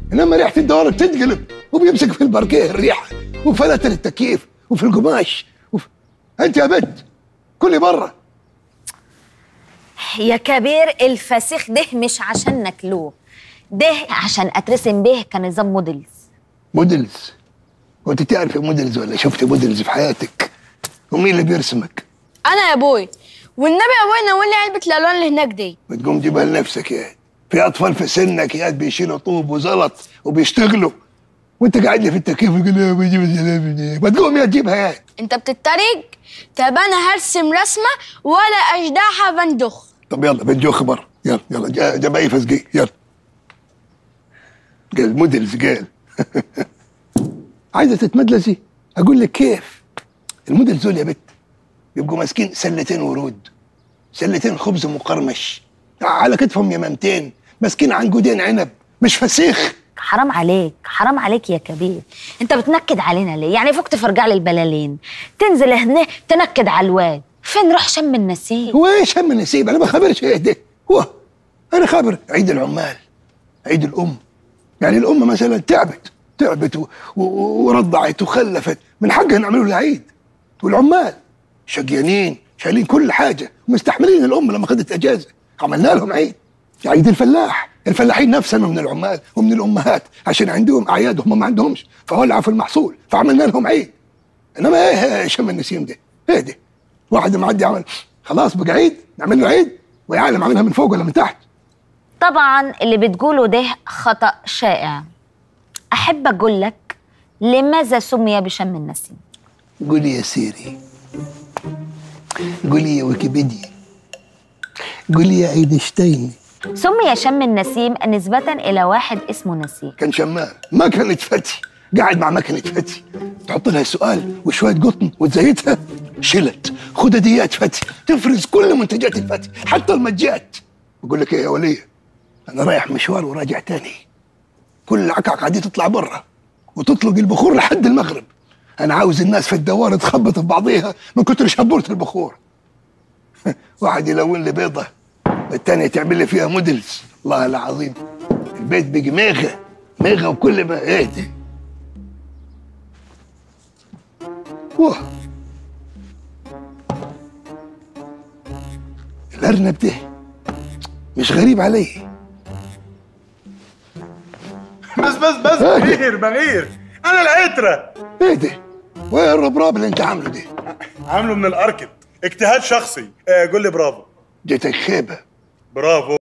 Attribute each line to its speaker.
Speaker 1: انما ريحه الدوار بتتقلب وبيمسك في البركيه الريحه وفلتر التكييف وفي القماش وف... انت يا بنت كلي بره
Speaker 2: يا كبير الفسيخ ده مش عشان ناكلوه ده عشان اترسم به كنظام موديلز
Speaker 1: موديلز وانت تعرف موديلز ولا شفت موديلز في حياتك ومين اللي بيرسمك
Speaker 3: انا يا ابوي والنبي يا ابوي ناول لي علبه الالوان اللي هناك دي
Speaker 1: بتقوم جيبها لنفسك يا في اطفال في سنك يا بيشيلوا طوب وزلط وبيشتغلوا وانت قاعد لي في التكييف ويقول لي بجيب الجلابيه ما تقوم يا تجيبها يا
Speaker 3: انت بتتريق طب انا هرسم رسمه ولا اجدعها بندخ
Speaker 1: طب يلا بنجوخ بره يلا يلا جا- جاب اي فسقي يلا قال موديلز قال عايزه تتمدلسي اقول لك كيف الموديلز دول يا بت يبقوا ماسكين سلتين ورود سلتين خبز مقرمش على كتفهم يمامتين ماسكين عنقودين عنب مش فسيخ
Speaker 2: حرام عليك حرام عليك يا كبير انت بتنكد علينا ليه يعني فوق تفرجع لي البلالين تنزل هنا تنكد على الواد فين روح شم النسيم
Speaker 1: هو ايش هم النسيب انا ما خبرش ايه ده هو انا خابر عيد العمال عيد الام يعني الام مثلا تعبت تعبت و- و- ورضعت وخلفت من حقها نعملوا لها عيد والعمال شقيانين شايلين كل حاجه ومستحملين الام لما خدت اجازه عملنا لهم عيد عيد الفلاح الفلاحين نفسهم من العمال ومن الامهات عشان عندهم اعياد وهم ما عندهمش فولعوا في المحصول فعملنا لهم عيد انما ايه شم النسيم ده ايه ده واحد معدي عمل خلاص بقى عيد نعمل له عيد ويا عالم عاملها من فوق ولا من تحت
Speaker 2: طبعا اللي بتقوله ده خطأ شائع أحب أقول لك لماذا سمي بشم النسيم
Speaker 1: قولي يا سيري قولي يا ويكيبيديا قولي يا اينشتاين
Speaker 2: سمي شم النسيم نسبة إلى واحد اسمه نسيم
Speaker 1: كان شمام مكنة فتي قاعد مع مكنة فتي تحط لها سؤال وشوية قطن وتزيتها شلت خدديات فتي تفرز كل منتجات الفتي حتى المجات بقول لك ايه يا ولية انا رايح مشوار وراجع تاني كل العكعكة دي تطلع برا وتطلق البخور لحد المغرب انا عاوز الناس في الدوار تخبط في بعضيها من كتر شبورة البخور واحد يلون لي بيضة التانية تعمل لي فيها موديلز الله العظيم البيت بقي ميغا ميغا وكل ما ايه ده واه الارنب ده مش غريب علي
Speaker 4: بس بس بس بغير بغير انا العترة
Speaker 1: ايه ده وين الربراب اللي انت عامله ده
Speaker 4: عامله من الاركب اجتهاد شخصي آه قول لي برافو
Speaker 1: جيتك خيبه
Speaker 4: برافو